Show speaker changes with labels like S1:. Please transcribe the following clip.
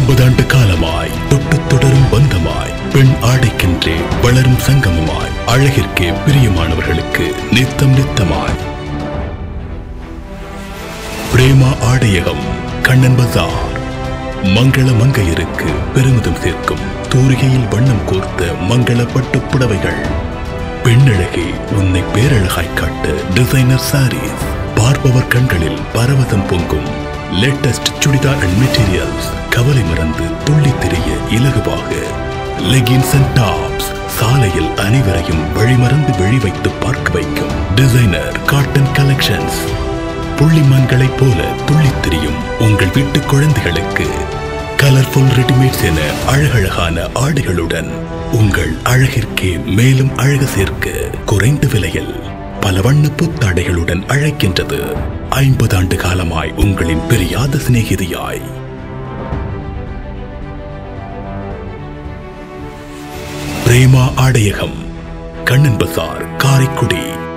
S1: ஐம்பதாண்டு காலமாய் தொட்டு தொடரும் பந்தமாய் பெண் ஆடைக்கென்றே வளரும் சங்கமமாய் அழகிற்கே பிரியமானவர்களுக்கு நித்தம் நித்தமாய் பிரேமா ஆடையகம் கண்ணன் பஜார் மங்கள மங்கையருக்கு பெருமிதம் சேர்க்கும் தூரிகையில் வண்ணம் கோர்த்த மங்கள பட்டு புடவைகள் பெண்ணழகே உன்னை பேரழகாய் காட்ட டிசைனர் சாரீஸ் பார்ப்பவர் கண்களில் பரவசம் பொங்கும் லேட்டஸ்ட் சுடிதார் அண்ட் மெட்டீரியல்ஸ் கவலை மறந்து துள்ளித் திரிய இலகுவாக லெகின்ஸ் அண்ட் டாப்ஸ் சாலையில் அனைவரையும் வழிமறந்து வெளி வைத்து பார்க்க வைக்கும் டிசைனர் காட்டன் கலெக்ஷன்ஸ் புள்ளிமான்களைப் போல துள்ளித் திரியும் உங்கள் வீட்டு குழந்தைகளுக்கு கலர்ஃபுல் ரெடிமேட்ஸ் என அழகழகான ஆடைகளுடன் உங்கள் அழகிற்கே மேலும் அழகு சேர்க்க குறைந்த விலையில் பல வண்ண புத்தாடைகளுடன் அழைக்கின்றது ஐம்பது ஆண்டு காலமாய் உங்களின் பிரியாத சிநேகிதியாய் பிரேமா ஆடையகம் கண்ணன் பசார் காரைக்குடி